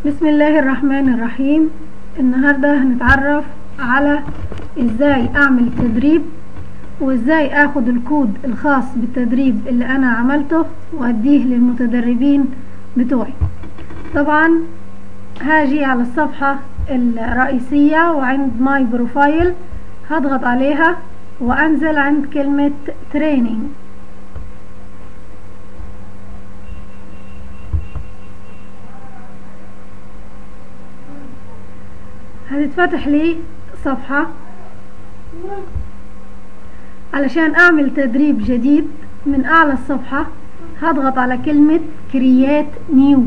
بسم الله الرحمن الرحيم النهاردة هنتعرف على ازاي اعمل تدريب وازاي اخد الكود الخاص بالتدريب اللي انا عملته واديه للمتدربين بتوعي طبعا هاجي على الصفحة الرئيسية وعند ماي بروفايل هضغط عليها وانزل عند كلمة تريننج هتتفتح لي صفحة علشان اعمل تدريب جديد من اعلى الصفحة هضغط على كلمة create new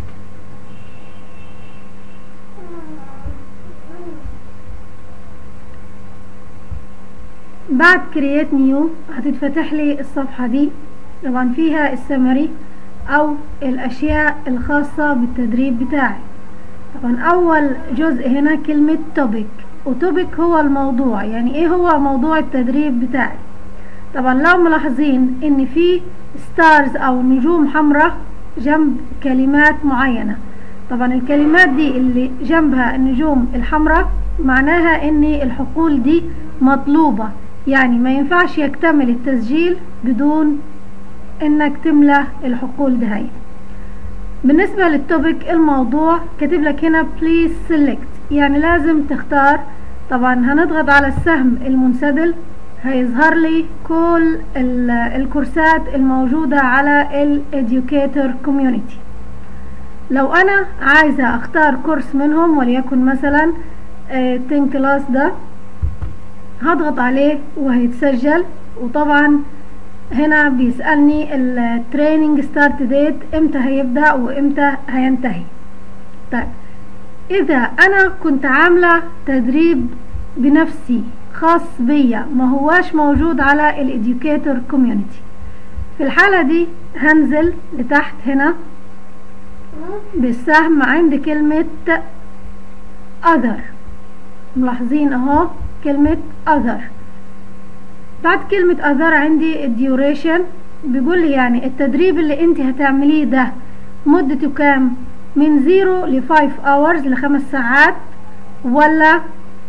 بعد create new هتتفتح لي الصفحة دي طبعا فيها السمري او الاشياء الخاصة بالتدريب بتاعي طبعا اول جزء هنا كلمة topic وتوبيك هو الموضوع يعني ايه هو موضوع التدريب بتاعي طبعا لو ملاحظين ان في ستارز او نجوم حمراء جنب كلمات معينة طبعا الكلمات دي اللي جنبها النجوم الحمراء معناها ان الحقول دي مطلوبة يعني ما ينفعش يكتمل التسجيل بدون انك تملى الحقول دهي بالنسبة للتوبيك الموضوع كاتب لك هنا please select يعني لازم تختار طبعا هنضغط على السهم المنسدل هيظهر لي كل الكورسات الموجودة على الاديوكيتور كوميونيتي لو انا عايزة اختار كورس منهم وليكن مثلا تين كلاس ده هضغط عليه وهيتسجل وطبعا هنا بيسألني التريننج ستارت ديت امتى هيبدأ وامتى هينتهي طيب اذا انا كنت عاملة تدريب بنفسي خاص بيا ما هواش موجود على الاديوكيتور كوميونيتي في الحالة دي هنزل لتحت هنا بالسهم عند كلمة other ملاحظين اهو كلمة other بعد كلمة other عندي الديوريشن بيقول لي يعني التدريب اللي انت هتعمليه ده مدته كام من زيرو لفايف hours لخمس ساعات ولا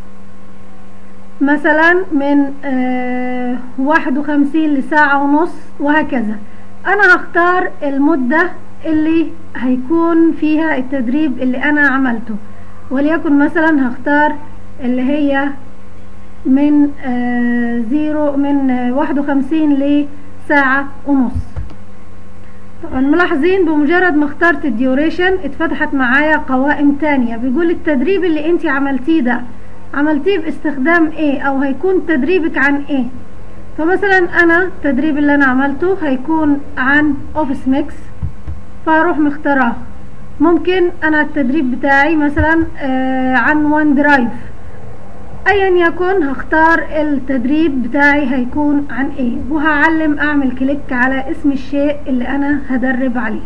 مثلا من اه واحد وخمسين لساعة ونص وهكذا انا هختار المدة اللي هيكون فيها التدريب اللي انا عملته وليكن مثلا هختار اللي هي من آه زيرو من آه واحد وخمسين لساعة ونص طبعا ملاحظين بمجرد ما اخترت الديوريشن اتفتحت معايا قوائم تانية بيقول التدريب اللي انت عملتيه ده عملتيه باستخدام ايه او هيكون تدريبك عن ايه فمثلا انا التدريب اللي انا عملته هيكون عن اوفيس ميكس فاروح مختاراه ممكن انا التدريب بتاعي مثلا آه عن وان درايف ايا يكن هختار التدريب بتاعي هيكون عن ايه وهعلم اعمل كليك على اسم الشيء اللي انا هدرب عليه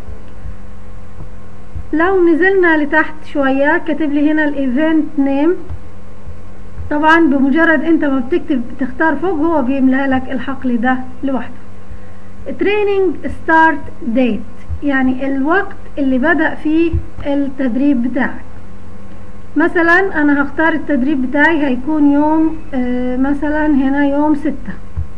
لو نزلنا لتحت شوية كاتب لي هنا الايفنت نيم طبعا بمجرد انت ما بتكتب تختار فوق هو بيملها لك الحقل ده لوحده تريننج ستارت ديت يعني الوقت اللي بدأ فيه التدريب بتاعك مثلا انا هختار التدريب بتاعي هيكون يوم آه مثلا هنا يوم ستة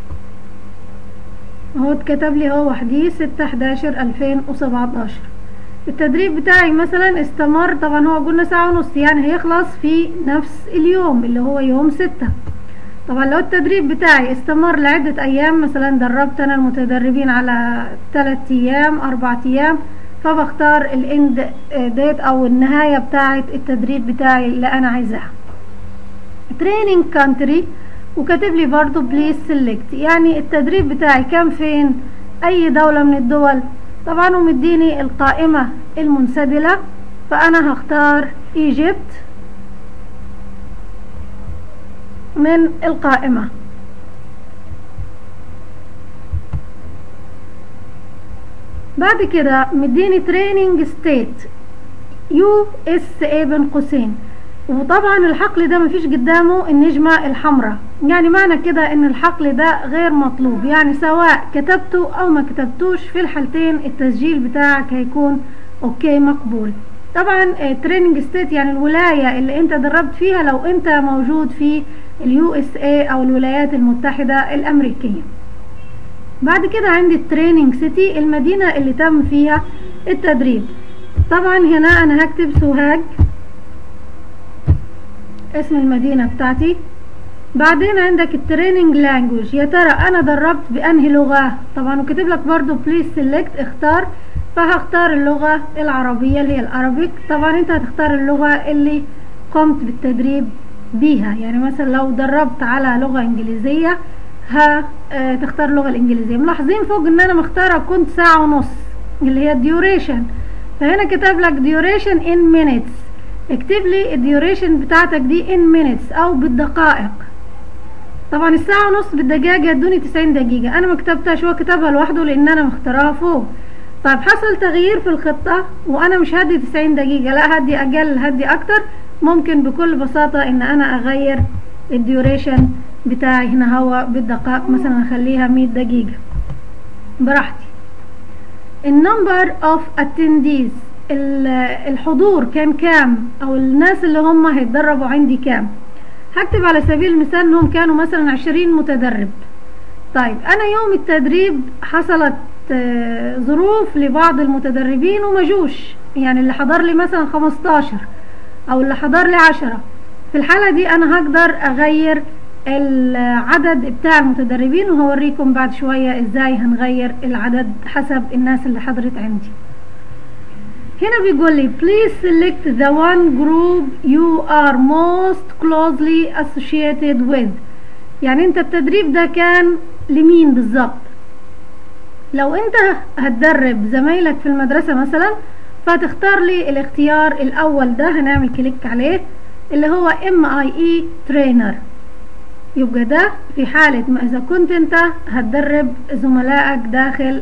اهو اتكتب لي اهو وحدي ستة حداشر الفين وسبعتاشر التدريب بتاعي مثلا استمر طبعا هو قلنا ساعة ونص يعني هيخلص في نفس اليوم اللي هو يوم ستة طبعا لو التدريب بتاعي استمر لعدة ايام مثلا دربت انا المتدربين على ثلاثة ايام اربعة ايام فبختار الاند ديت او النهاية بتاعة التدريب بتاعي اللي انا عايزاها تريننج كانتري وكاتب لي برضو بليز سيلكت يعني التدريب بتاعي كان فين اي دولة من الدول طبعا ومديني القائمة المنسدلة فانا هختار ايجيبت من القائمة بعد كده مديني تريننج ستيت يو اس اي بين قوسين وطبعا الحقل ده مفيش قدامه النجمة الحمراء يعني معنى كده ان الحقل ده غير مطلوب يعني سواء كتبته او ما كتبتوش في الحالتين التسجيل بتاعك هيكون اوكي مقبول طبعا تريننج ستيت يعني الولاية اللي انت دربت فيها لو انت موجود في اليو اس اي او الولايات المتحدة الامريكية بعد كده عندي التريننج سيتي المدينة اللي تم فيها التدريب طبعا هنا انا هكتب سوهاج اسم المدينة بتاعتي بعدين عندك التريننج لانجوج يا ترى انا دربت بانهي لغة طبعا وكتب لك برضو بليز سيلكت اختار فهختار اللغة العربية اللي هي العربيك طبعا انت هتختار اللغة اللي قمت بالتدريب بيها يعني مثلا لو دربت على لغة انجليزية هتختار اللغة الانجليزية ملاحظين فوق ان انا مختارة كنت ساعة ونص اللي هي الديوريشن فهنا كتب لك duration in minutes اكتب لي الديوريشن بتاعتك دي in minutes او بالدقائق طبعا الساعة ونص بالدقائق هدوني 90 دقيقة انا ما كتبتهاش هو كتبها لوحده لان انا مختارها فوق طيب حصل تغيير في الخطة وانا مش هدي 90 دقيقة لا هدي اقل هدي اكتر ممكن بكل بساطة ان انا اغير الديوريشن بتاعي هنا هو بالدقائق مثلا اخليها 100 دقيقة براحتي النمبر اوف attendees الحضور كان كام او الناس اللي هم هيتدربوا عندي كام هكتب على سبيل المثال انهم كانوا مثلا عشرين متدرب طيب انا يوم التدريب حصلت ظروف لبعض المتدربين ومجوش يعني اللي حضر لي مثلا خمستاشر او اللي حضر لي عشرة في الحالة دي انا هقدر اغير العدد بتاع المتدربين وهوريكم بعد شوية ازاي هنغير العدد حسب الناس اللي حضرت عندي هنا بيقول لي please select the one group you are most closely associated with يعني انت التدريب ده كان لمين بالظبط لو انت هتدرب زمايلك في المدرسة مثلا فتختار لي الاختيار الاول ده هنعمل كليك عليه اللي هو MIE trainer يبقى ده في حالة ما اذا كنت انت هتدرب زملائك داخل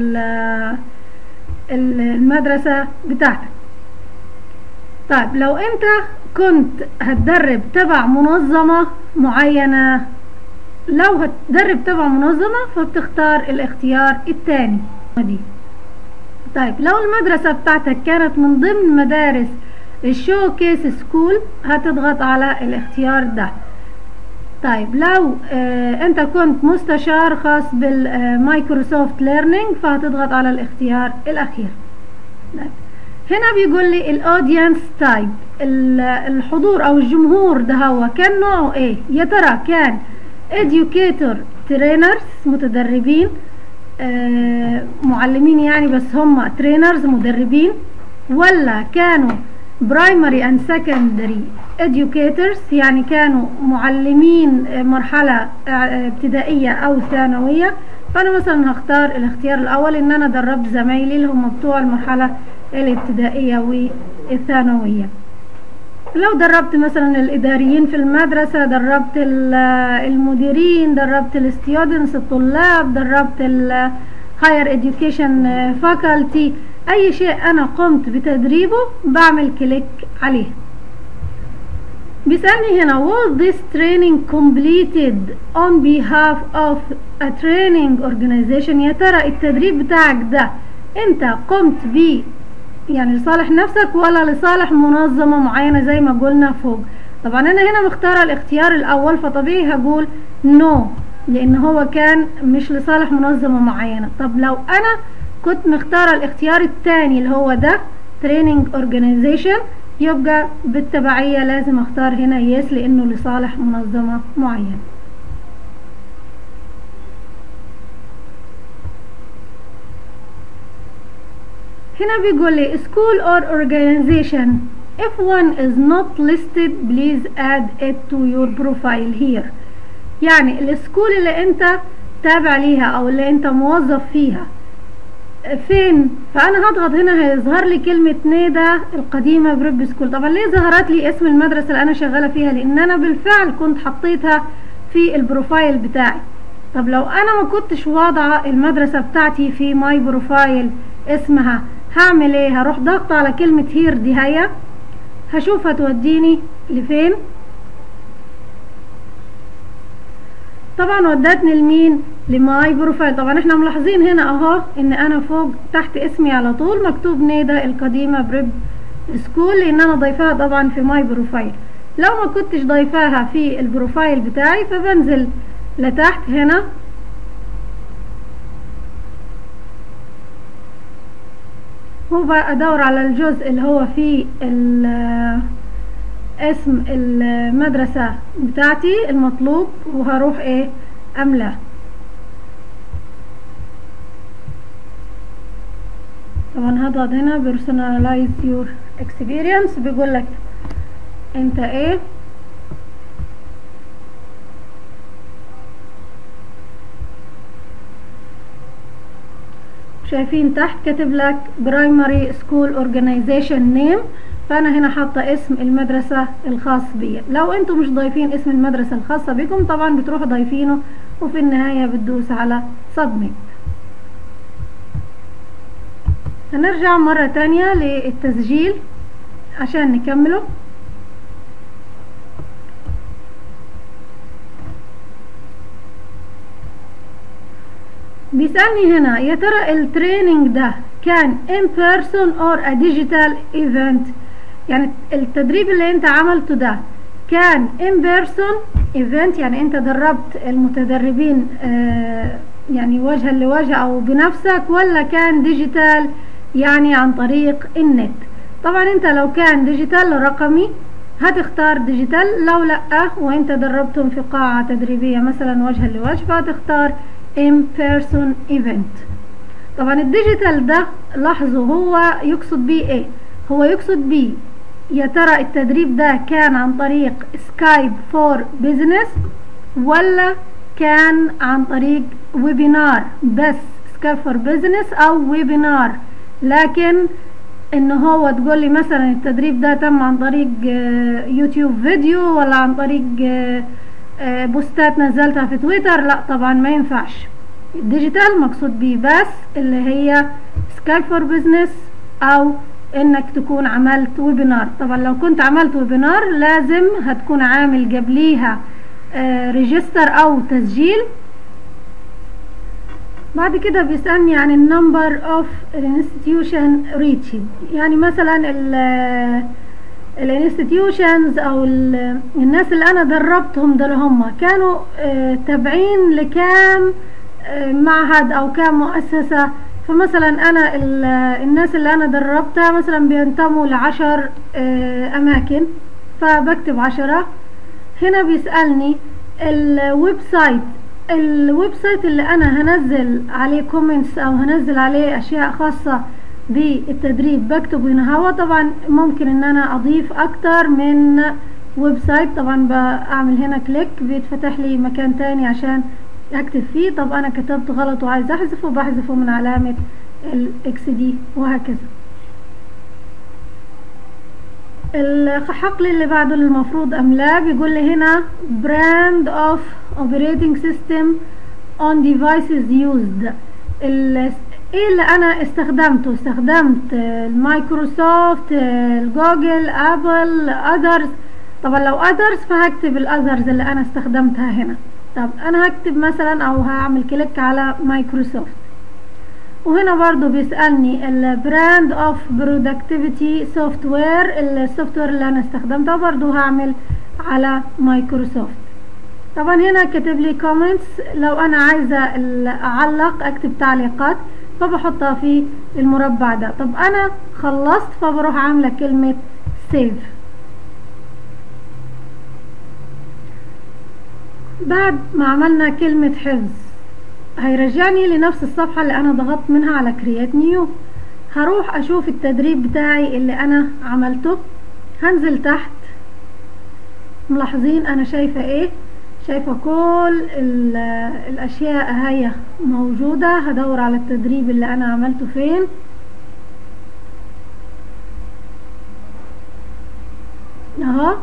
المدرسة بتاعتك طيب لو انت كنت هتدرب تبع منظمة معينة لو هتدرب تبع منظمة فبتختار الاختيار الثاني دي طيب لو المدرسة بتاعتك كانت من ضمن مدارس الشو كيس سكول هتضغط على الاختيار ده طيب لو آه انت كنت مستشار خاص بالمايكروسوفت ليرنينج فهتضغط على الاختيار الاخير طيب. هنا بيقول لي الاودينس تايب الحضور او الجمهور ده هو كان نوعه ايه يا ترى كان educator trainers متدربين آه معلمين يعني بس هم trainers مدربين ولا كانوا primary and secondary educators يعني كانوا معلمين مرحلة ابتدائية أو ثانوية فأنا مثلا هختار الاختيار الأول إن أنا دربت زمايلي اللي هم بتوع المرحلة الابتدائية والثانوية لو دربت مثلا الإداريين في المدرسة دربت المديرين دربت الستودنتس الطلاب دربت الهاير education faculty أي شيء أنا قمت بتدريبه بعمل كليك عليه بيسألني هنا was this training completed on behalf of a training organization يا ترى التدريب بتاعك ده انت قمت بيه يعني لصالح نفسك ولا لصالح منظمة معينة زي ما قلنا فوق طبعا انا هنا مختارة الاختيار الاول فطبيعي هقول no لان هو كان مش لصالح منظمة معينة طب لو انا كنت مختارة الاختيار الثاني اللي هو ده training organization يبقى بالتبعية لازم اختار هنا يس لانه لصالح منظمة معينة هنا بيقول لي school or organization if one is not listed please add it to your profile here يعني السكول اللي انت تابع ليها او اللي انت موظف فيها فين فانا هضغط هنا هيظهر لي كلمة نيدا القديمة بريب سكول طبعا ليه ظهرت لي اسم المدرسة اللي انا شغالة فيها لان انا بالفعل كنت حطيتها في البروفايل بتاعي طب لو انا ما كنتش واضعة المدرسة بتاعتي في ماي بروفايل اسمها هعمل ايه هروح ضغط على كلمة هير دي هيا هشوف هتوديني لفين طبعا ودتني لمين لماي بروفايل طبعا احنا ملاحظين هنا اهو ان انا فوق تحت اسمي على طول مكتوب نيدا القديمة بريب سكول لان انا ضيفاها طبعا في ماي بروفايل لو ما كنتش ضيفاها في البروفايل بتاعي فبنزل لتحت هنا وبدور على الجزء اللي هو فيه اسم المدرسة بتاعتي المطلوب وهروح ايه املاه طبعا هضغط هنا personalize your experience بيقول لك انت ايه شايفين تحت كاتب لك primary school organization name فانا هنا حاطه اسم المدرسه الخاص بي لو انتم مش ضايفين اسم المدرسه الخاصه بكم طبعا بتروحوا ضايفينه وفي النهايه بتدوس على submit هنرجع مرة تانية للتسجيل عشان نكمله بيسألني هنا يا ترى التريننج ده كان in person or a digital event يعني التدريب اللي انت عملته ده كان in person event يعني انت دربت المتدربين آه يعني وجها لوجه او بنفسك ولا كان ديجيتال يعني عن طريق النت طبعا انت لو كان ديجيتال رقمي هتختار ديجيتال لو لا وانت دربتهم في قاعة تدريبية مثلا وجها لوجه فهتختار in person event طبعا الديجيتال ده لاحظوا هو يقصد بيه ايه هو يقصد بيه يا ترى التدريب ده كان عن طريق سكايب فور بيزنس ولا كان عن طريق ويبينار بس سكايب فور بيزنس او ويبينار لكن ان هو تقول لي مثلا التدريب ده تم عن طريق يوتيوب فيديو ولا عن طريق بوستات نزلتها في تويتر لا طبعا ما ينفعش الديجيتال مقصود بيه بس اللي هي سكايب فور بزنس او انك تكون عملت ويبينار طبعا لو كنت عملت ويبينار لازم هتكون عامل قبليها ريجستر او تسجيل بعد كده بيسألني عن النمبر اوف الانستتيوشن ريتشد يعني مثلا الانستتيوشنز او الناس اللي انا دربتهم دول هم كانوا تابعين لكام معهد او كام مؤسسة فمثلا انا الناس اللي انا دربتها مثلا بينتموا لعشر اماكن فبكتب عشرة هنا بيسألني الويب سايت الويب سايت اللي انا هنزل عليه كومنتس او هنزل عليه اشياء خاصة بالتدريب بكتب هنا هو طبعا ممكن ان انا اضيف اكتر من ويب سايت طبعا بعمل هنا كليك بيتفتح لي مكان تاني عشان اكتب فيه طب انا كتبت غلط وعايز احذفه بحذفه من علامة الاكس دي وهكذا الحقل اللي بعده اللي المفروض املاه بيقول لي هنا brand of operating system on devices used ايه اللي انا استخدمته استخدمت المايكروسوفت الجوجل ابل اذرز طبعا لو اذرز فهكتب الاذرز اللي انا استخدمتها هنا طب انا هكتب مثلا او هعمل كليك على مايكروسوفت وهنا برضو بيسألني البراند اوف برودكتيفيتي سوفت وير السوفت وير اللي انا استخدمته برضو هعمل على مايكروسوفت طبعا هنا كاتب لي كومنتس لو انا عايزة اعلق اكتب تعليقات فبحطها في المربع ده طب انا خلصت فبروح عاملة كلمة سيف بعد ما عملنا كلمة حفظ هيرجعني لنفس الصفحة اللي انا ضغطت منها على كريات نيو هروح اشوف التدريب بتاعي اللي انا عملته هنزل تحت ملاحظين انا شايفة ايه شايفة كل الاشياء هي موجودة هدور على التدريب اللي انا عملته فين اهو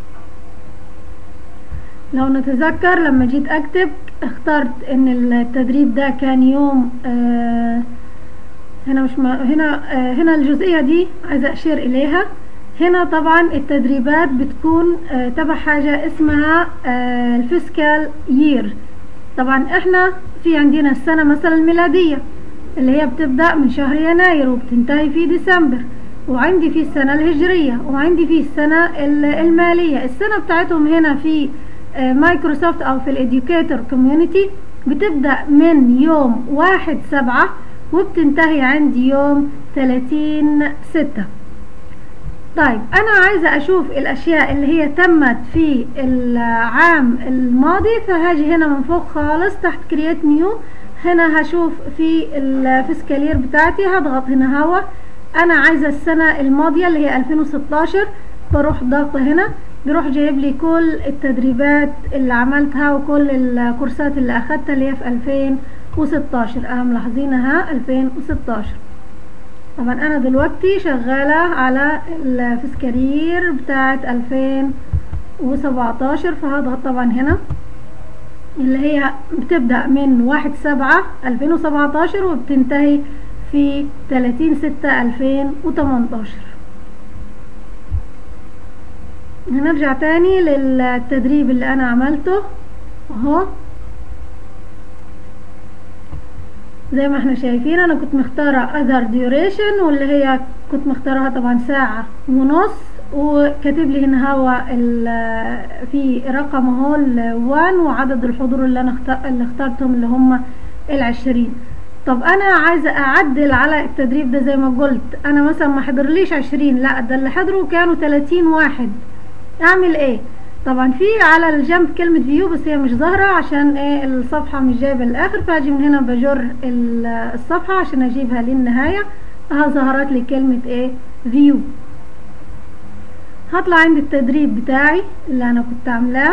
لو نتذكر لما جيت اكتب اخترت ان التدريب ده كان يوم آه هنا مش ما هنا آه هنا الجزئية دي عايزة اشير اليها هنا طبعا التدريبات بتكون آه تبع حاجة اسمها آه الفيسكال يير طبعا احنا في عندنا السنة مثلا الميلادية اللي هي بتبدأ من شهر يناير وبتنتهي في ديسمبر وعندي في السنة الهجرية وعندي في السنة المالية السنة بتاعتهم هنا في مايكروسوفت او في الاديوكيتور كوميونيتي بتبدأ من يوم واحد سبعة وبتنتهي عندي يوم تلاتين ستة طيب انا عايزة اشوف الاشياء اللي هي تمت في العام الماضي فهاجي هنا من فوق خالص تحت كرييت نيو هنا هشوف في الفيسكالير بتاعتي هضغط هنا هوا انا عايزة السنة الماضية اللي هي 2016 بروح ضغطة هنا بيروح جايب لي كل التدريبات اللي عملتها وكل الكورسات اللي اخدتها اللي هي في 2016 اه ملاحظينها 2016 طبعا انا دلوقتي شغالة على الفسكارير بتاعت 2017 فهضغط طبعا هنا اللي هي بتبدأ من واحد سبعة 2017 وبتنتهي في 30 ستة 2018 هنرجع تاني للتدريب اللي انا عملته اهو زي ما احنا شايفين انا كنت مختارة other duration واللي هي كنت مختارها طبعا ساعة ونص وكاتب لي هنا هو في رقم اهو ال1 وعدد الحضور اللي انا اللي اخترتهم اللي هم العشرين طب انا عايزة اعدل على التدريب ده زي ما قلت انا مثلا ما حضرليش عشرين لا ده اللي حضروا كانوا تلاتين واحد اعمل ايه طبعا في على الجنب كلمة فيو بس هي مش ظاهرة عشان ايه الصفحة مش جايبة الاخر فاجي من هنا بجر الصفحة عشان اجيبها للنهاية ها ظهرت لي كلمة ايه فيو هطلع عند التدريب بتاعي اللي انا كنت عاملاه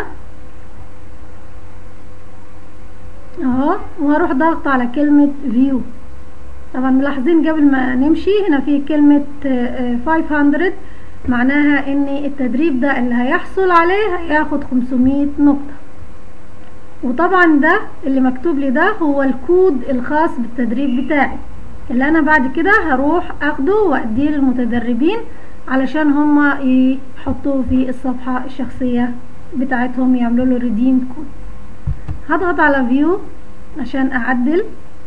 اهو وهروح ضغط على كلمة فيو طبعا ملاحظين قبل ما نمشي هنا في كلمة 500 معناها ان التدريب ده اللي هيحصل عليه هياخد 500 نقطة وطبعا ده اللي مكتوب لي ده هو الكود الخاص بالتدريب بتاعي اللي انا بعد كده هروح اخده واديه للمتدربين علشان هما يحطوه في الصفحة الشخصية بتاعتهم يعملوا له ريديم كود هضغط على فيو عشان اعدل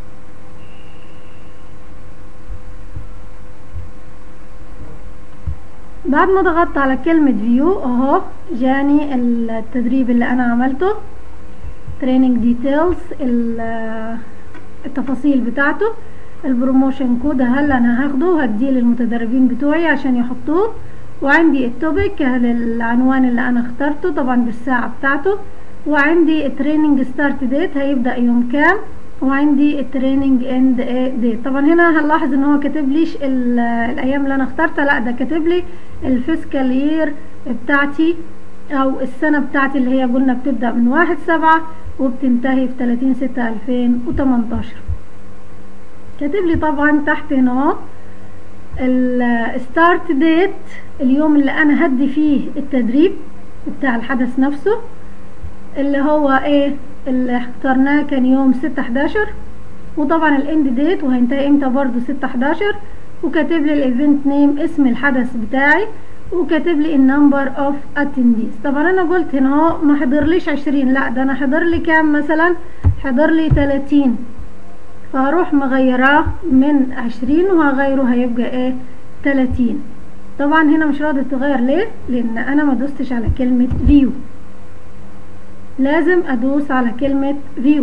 بعد ما ضغطت على كلمة فيو اهو جاني التدريب اللي انا عملته تريننج ديتيلز التفاصيل بتاعته البروموشن كود هلا انا هاخده وهديه للمتدربين بتوعي عشان يحطوه وعندي التوبيك العنوان اللي انا اخترته طبعا بالساعة بتاعته وعندي التريننج ستارت ديت هيبدأ يوم كام وعندي التريننج اند ديت طبعا هنا هنلاحظ ان هو كاتب ليش الايام اللي انا اخترتها لا ده كاتب لي الفيسكال يير بتاعتي او السنة بتاعتي اللي هي قلنا بتبدأ من واحد سبعة وبتنتهي في تلاتين ستة الفين وتمنتاشر كاتب لي طبعا تحت هنا اهو الستارت ديت اليوم اللي انا هدي فيه التدريب بتاع الحدث نفسه اللي هو ايه اللي اخترناه كان يوم ستة حداشر وطبعا الاند ديت وهينتهي امتى برضو ستة حداشر وكاتب لي الايفنت نيم اسم الحدث بتاعي وكاتب لي النمبر اوف اتنديز طبعا انا قلت هنا اهو ما حضرليش عشرين لا ده انا حضر لي كام مثلا حضر لي تلاتين فهروح مغيراه من عشرين وهغيره هيبقى ايه تلاتين طبعا هنا مش راضي تغير ليه لان انا ما دوستش على كلمة فيو لازم ادوس على كلمة فيو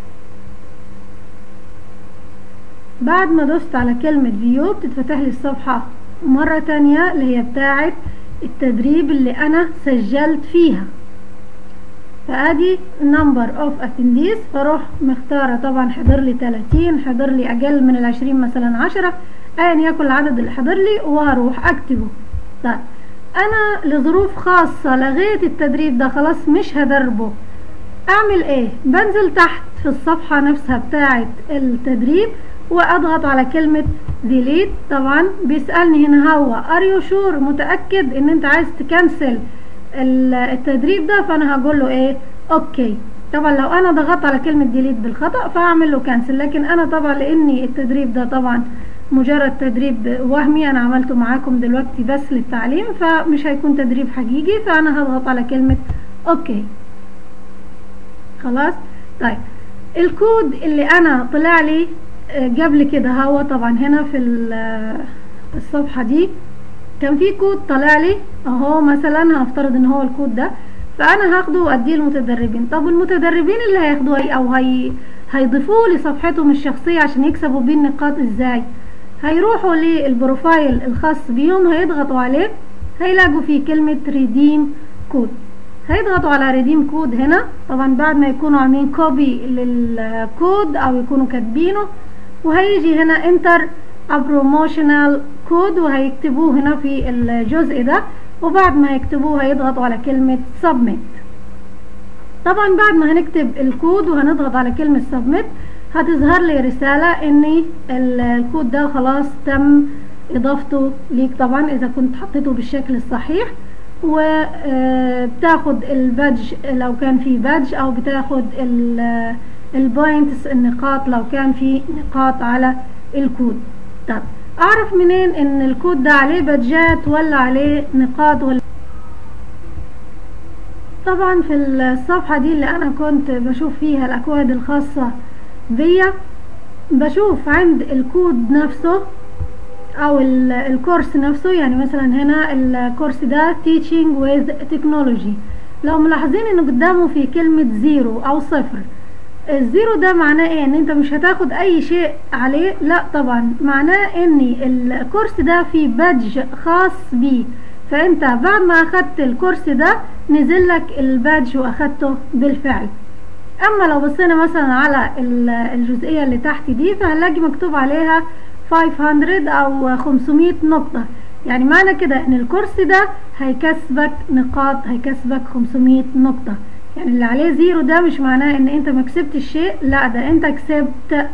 بعد ما دوست على كلمة فيو بتتفتح لي الصفحة مرة تانية اللي هي بتاعة التدريب اللي انا سجلت فيها فادي number of attendees فاروح مختارة طبعا حضر لي 30 حضر لي اقل من العشرين مثلا عشرة ايا يكن العدد اللي حضر لي وهروح اكتبه طيب انا لظروف خاصة لغيت التدريب ده خلاص مش هدربه اعمل ايه بنزل تحت في الصفحة نفسها بتاعة التدريب واضغط على كلمة delete طبعا بيسألني هنا هو are you sure متأكد ان انت عايز تكنسل التدريب ده فانا هقول له ايه اوكي طبعا لو انا ضغطت على كلمة ديليت بالخطأ فاعمل له كانسل لكن انا طبعا لاني التدريب ده طبعا مجرد تدريب وهمي انا عملته معاكم دلوقتي بس للتعليم فمش هيكون تدريب حقيقي فانا هضغط على كلمة اوكي خلاص طيب الكود اللي انا طلع لي قبل كده هو طبعا هنا في الصفحة دي كان في كود طالع لي اهو مثلا هنفترض ان هو الكود ده فانا هاخده واديه للمتدربين طب المتدربين اللي هياخدوه او هي هيضيفوه لصفحتهم الشخصية عشان يكسبوا بيه النقاط ازاي هيروحوا للبروفايل الخاص بيهم هيضغطوا عليه هيلاقوا فيه كلمة ريديم كود هيضغطوا على ريديم كود هنا طبعا بعد ما يكونوا عاملين كوبي للكود او يكونوا كاتبينه وهيجي هنا انتر بروموشنال كود وهيكتبوه هنا في الجزء ده وبعد ما يكتبوه هيضغطوا على كلمة submit طبعا بعد ما هنكتب الكود وهنضغط على كلمة submit هتظهر لي رسالة ان الكود ده خلاص تم اضافته ليك طبعا اذا كنت حطيته بالشكل الصحيح وبتاخد البادج لو كان في بادج او بتاخد البوينتس النقاط لو كان في نقاط على الكود طب اعرف منين ان الكود ده عليه بادجات ولا عليه نقاط ولا طبعا في الصفحة دي اللي انا كنت بشوف فيها الاكواد الخاصة بيا بشوف عند الكود نفسه او الكورس نفسه يعني مثلا هنا الكورس ده teaching with technology لو ملاحظين ان قدامه في كلمة زيرو او صفر الزيرو ده معناه ايه ان انت مش هتاخد اي شيء عليه لا طبعا معناه ان الكورس ده فيه بادج خاص بيه فانت بعد ما اخدت الكورس ده نزل لك البادج واخدته بالفعل اما لو بصينا مثلا على الجزئية اللي تحت دي فهنلاقي مكتوب عليها 500 او 500 نقطة يعني معنى كده ان الكورس ده هيكسبك نقاط هيكسبك 500 نقطة يعني اللي عليه زيرو ده مش معناه ان انت ما كسبتش شيء لا ده انت كسبت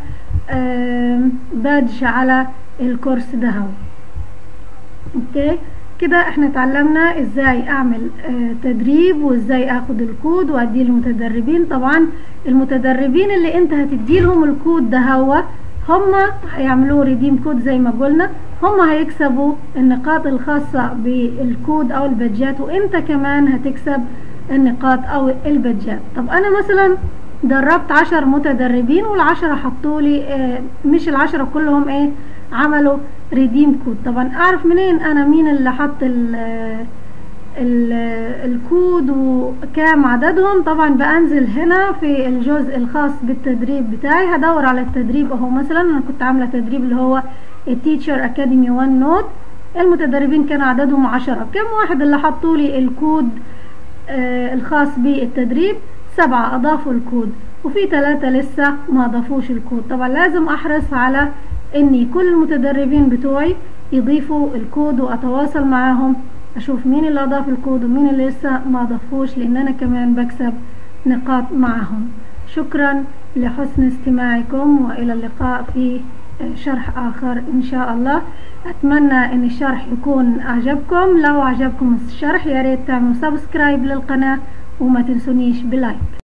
بادج على الكورس ده هو اوكي كده احنا اتعلمنا ازاي اعمل اه تدريب وازاي اخد الكود واديه للمتدربين طبعا المتدربين اللي انت هتديلهم الكود ده هو هما هيعملوا ريديم كود زي ما قلنا هما هيكسبوا النقاط الخاصة بالكود او البادجات وانت كمان هتكسب النقاط او البادجات طب انا مثلا دربت عشر متدربين والعشرة حطولي اه مش العشرة كلهم ايه عملوا ريديم كود طبعا اعرف منين انا مين اللي حط ال ال الكود وكام عددهم طبعا بنزل هنا في الجزء الخاص بالتدريب بتاعي هدور على التدريب اهو مثلا انا كنت عامله تدريب اللي هو التيتشر اكاديمي 1 نوت المتدربين كان عددهم عشرة كم واحد اللي حطوا لي الكود آه الخاص بالتدريب سبعة اضافوا الكود وفي ثلاثة لسه ما اضافوش الكود طبعا لازم احرص على اني كل المتدربين بتوعي يضيفوا الكود واتواصل معاهم اشوف مين اللي اضاف الكود ومين اللي لسه ما اضافوش لان انا كمان بكسب نقاط معهم شكرا لحسن استماعكم والى اللقاء في شرح اخر ان شاء الله اتمنى ان الشرح يكون اعجبكم لو اعجبكم الشرح يا ريت تعملوا سبسكرايب للقناة وما تنسونيش بلايك